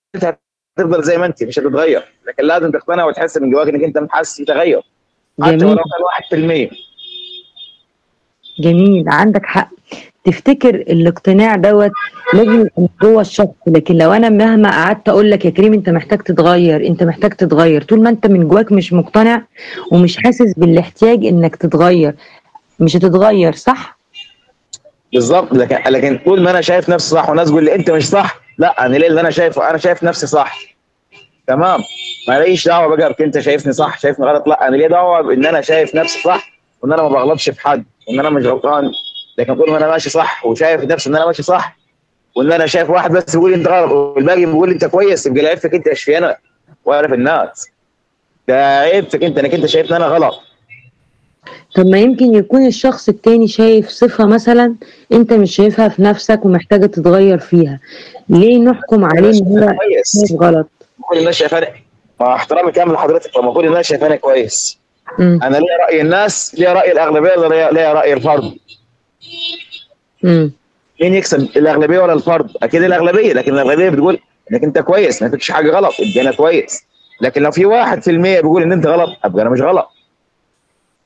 انت هتفضل زي ما انت مش هتتغير لكن لازم تقتنع وتحس من جواك انك انت حاسس بتغير حتى جميل ولو كان 1% جميل عندك حق تفتكر الاقتناع دوت لازم يبقى من جوه الشخص لكن لو انا مهما قعدت اقول لك يا كريم انت محتاج تتغير انت محتاج تتغير طول ما انت من جواك مش مقتنع ومش حاسس بالاحتياج انك تتغير مش هتتغير صح؟ بالظبط لكن لكن طول ما انا شايف نفسي صح والناس تقول لي انت مش صح لا انا ليه اللي انا شايفه انا شايف نفسي صح تمام ماليش دعوه بقى بك انت شايفني صح شايفني غلط لا انا ليه دعوه بان انا شايف نفسي صح وان انا ما بغلطش في حد وان انا مش غلطان لكن طول ما انا ماشي صح وشايف نفسي ان انا ماشي صح وان انا شايف واحد بس بيقول لي انت غلط والباقي بيقول لي انت كويس يبقى العيب فيك انت مش في انا ولا في الناس ده عيب فيك انت انك انت شايفني انا غلط طب ما يمكن يكون الشخص التاني شايف صفة مثلا انت مش شايفها في نفسك ومحتاجة تتغير فيها ليه نحكم عليه ان هو كويس شايف غلط كل الناس شايفاني مع احترامي كامل لحضرتك طب ما كل الناس شايفاني كويس مم. انا ليا راي الناس ليا راي الاغلبيه ولا ليا- ليا راي الفرد مم. مين يكسب الاغلبيه ولا الفرد اكيد الاغلبيه لكن الاغلبيه بتقول انك انت كويس ما فيكش حاجه غلط يبقى انا كويس لكن لو في 1% بيقول ان انت غلط ابقى انا مش غلط